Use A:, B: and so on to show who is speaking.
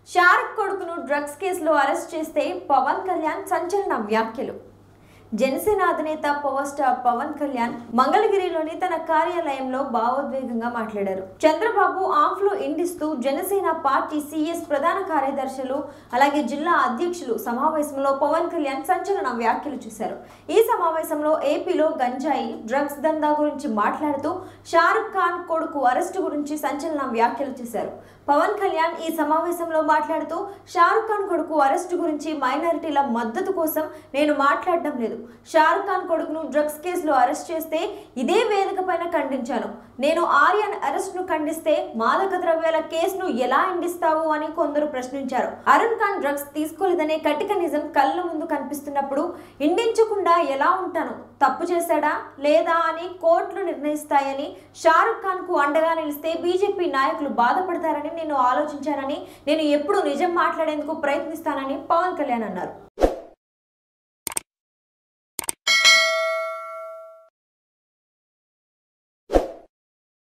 A: షారుఖ్ కొడుకును డ్రగ్స్ కేసులో అరెస్ట్ చేస్తే పవన్ కళ్యాణ్ సంచలన వ్యాఖ్యలు జనసేన అధినేత పవర్ స్టార్ పవన్ కళ్యాణ్ మంగళగిరిలోని తన కార్యాలయంలో భావోద్వేగంగా మాట్లాడారు చంద్రబాబు ఆఫ్లో ఇండిస్తూ జనసేన పార్టీ సిఎస్ ప్రధాన కార్యదర్శులు అలాగే జిల్లా అధ్యక్షులు సమావేశంలో పవన్ కళ్యాణ్ సంచలన వ్యాఖ్యలు చేశారు ఈ సమావేశంలో ఏపీలో గంజాయి డ్రగ్స్ దందా గురించి మాట్లాడుతూ షారుఖ్ ఖాన్ కొడుకు అరెస్టు గురించి సంచలన వ్యాఖ్యలు చేశారు పవన్ కళ్యాణ్ ఈ సమావేశంలో మాట్లాడుతూ షారుఖ్ ఖాన్ కొడుకు అరెస్టు గురించి మైనారిటీల మద్దతు కోసం నేను మాట్లాడడం లేదు షారుఖ్ ఖాన్ కొడుకును డ్రగ్స్ కేసులో అరెస్ట్ చేస్తే ఇదే వేదిక పైన ఖండించాను నేను ఆర్యన్ అరెస్ట్ ను ఖండిస్తే మాదక ద్రవ్యాల కేసును ఎలా ఎండిస్తావు అని కొందరు ప్రశ్నించారు అరుణ్ ఖాన్ డ్రగ్స్ తీసుకోలేదనే కటిక నిజం కళ్ళ ముందు కనిపిస్తున్నప్పుడు ఇండించకుండా ఎలా ఉంటాను తప్పు చేశాడా లేదా అని కోర్టులు నిర్ణయిస్తాయని షారుఖ్ ఖాన్ కు అండగా నిలిస్తే బీజేపీ నాయకులు బాధపడతారని నేను ఆలోచించానని నేను ఎప్పుడు నిజం మాట్లాడేందుకు ప్రయత్నిస్తానని పవన్ కళ్యాణ్ అన్నారు